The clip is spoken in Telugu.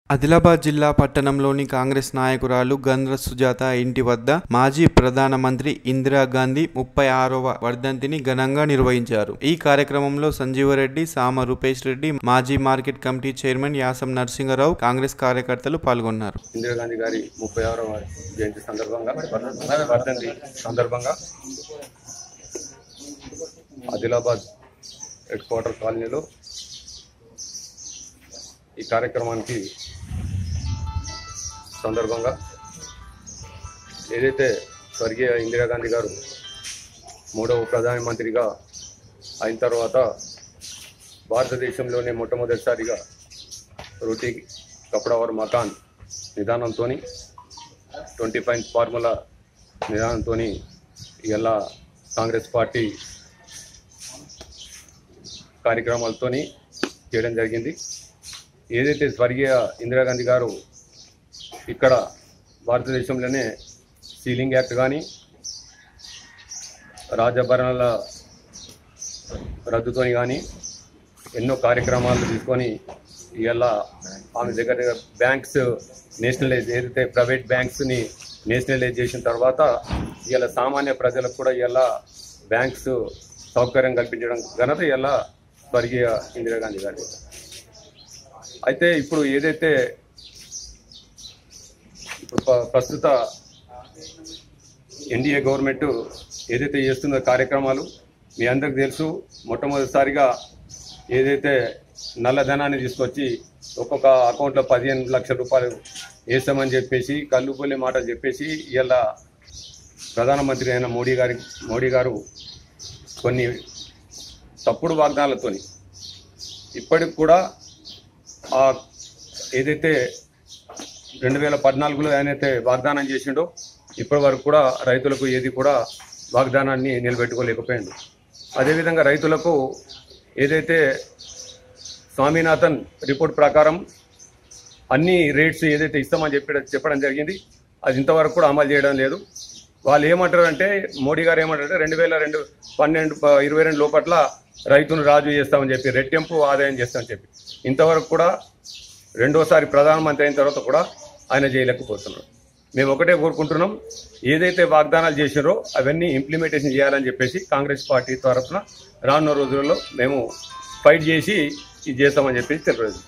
ఆదిలాబాద్ జిల్లా పట్టణంలోని కాంగ్రెస్ నాయకురాలు గంధ్ర సుజాత ఇంటి వద్ద మాజీ ప్రధానమంత్రి ఇందిరాగాంధీ ముప్పై ఆరవ వర్ధంతిని ఘనంగా నిర్వహించారు ఈ కార్యక్రమంలో సంజీవరెడ్డి సామ రూపేష్ రెడ్డి మాజీ market committee chairman Yasam Narasimharao Congress కార్యకర్తలు పాల్గొన్నారు ఇందిరాగాంధీ గారి ముప్పై ఆరవ జయంతి సందర్భంగా వర్ధంతి సందర్భంగా ఆదిలాబాద్ హెడ్ క్వార్టర్ కాలనీలో ఈ కార్యక్రమానికి సందర్భంగా ఏదైతే స్వర్గీయ ఇందిరాగాంధీ గారు మూడవ ప్రధానమంత్రిగా అయిన తర్వాత భారతదేశంలోనే మొట్టమొదటిసారిగా రోటీ కపడావర్ మకాన్ నిదానంతో ట్వంటీ ఫైవ్ ఫార్ములా నిదానంతో ఇలా కాంగ్రెస్ పార్టీ కార్యక్రమాలతోని చేయడం జరిగింది ఏదైతే స్వర్గీయ ఇందిరాగాంధీ గారు ఇక్కడ భారతదేశంలోనే సీలింగ్ యాక్ట్ కానీ రాజభరణాల రద్దుతోని కానీ ఎన్నో కార్యక్రమాలు తీసుకొని ఇవాళ ఆమె దగ్గర దగ్గర బ్యాంక్స్ నేషనలైజ్ ఏదైతే ప్రైవేట్ బ్యాంక్స్ని నేషనలైజ్ చేసిన తర్వాత ఇవాళ సామాన్య ప్రజలకు కూడా ఇవాళ బ్యాంక్స్ సౌకర్యం కల్పించడం ఘనత ఇవాళ స్వర్గీయ ఇందిరాగాంధీ గారి అయితే ఇప్పుడు ఏదైతే ఇప్పుడు ప్ర- ప్రస్తుత ఎన్డీఏ గవర్నమెంట్ ఏదైతే చేస్తున్న కార్యక్రమాలు మీ అందరికి తెలుసు మొట్టమొదటిసారిగా ఏదైతే నల్లధనాన్ని తీసుకొచ్చి ఒక్కొక్క అకౌంట్లో పదిహేను లక్షల రూపాయలు వేస్తామని చెప్పేసి కల్లుపల్లి మాట చెప్పేసి ఇవాళ ప్రధానమంత్రి అయిన మోడీ గారి మోడీ గారు కొన్ని తప్పుడు వాగ్దానాలతోని ఇప్పటికి కూడా ఆ ఏదైతే రెండు వేల పద్నాలుగులో ఆయనైతే వాగ్దానం చేసిండో ఇప్పటి వరకు కూడా రైతులకు ఏది కూడా వాగ్దానాన్ని నిలబెట్టుకోలేకపోయాడు అదేవిధంగా రైతులకు ఏదైతే స్వామినాథన్ రిపోర్ట్ ప్రకారం అన్ని రేట్స్ ఏదైతే ఇస్తామని చెప్పి చెప్పడం జరిగింది అది ఇంతవరకు కూడా అమలు చేయడం లేదు వాళ్ళు ఏమంటారంటే మోడీ గారు ఏమంటారంటే రెండు వేల రెండు పన్నెండు ప- ఇరవై రెండు లోపట్ల రైతును రాజు చేస్తామని చెప్పి రెట్టింపు ఆదాయం చేస్తామని చెప్పి ఇంతవరకు కూడా రెండోసారి ప్రధానమంత్రి అయిన తర్వాత కూడా ఆయన చేయలేకపోతున్నాడు మేము ఒకటే కోరుకుంటున్నాం ఏదైతే వాగ్దానాలు చేసినారో అవన్నీ ఇంప్లిమెంటేషన్ చేయాలని చెప్పేసి కాంగ్రెస్ పార్టీ తరఫున రానున్న రోజులలో మేము ఫైట్ చేసి ఇది చేస్తామని చెప్పేసి తెలియదు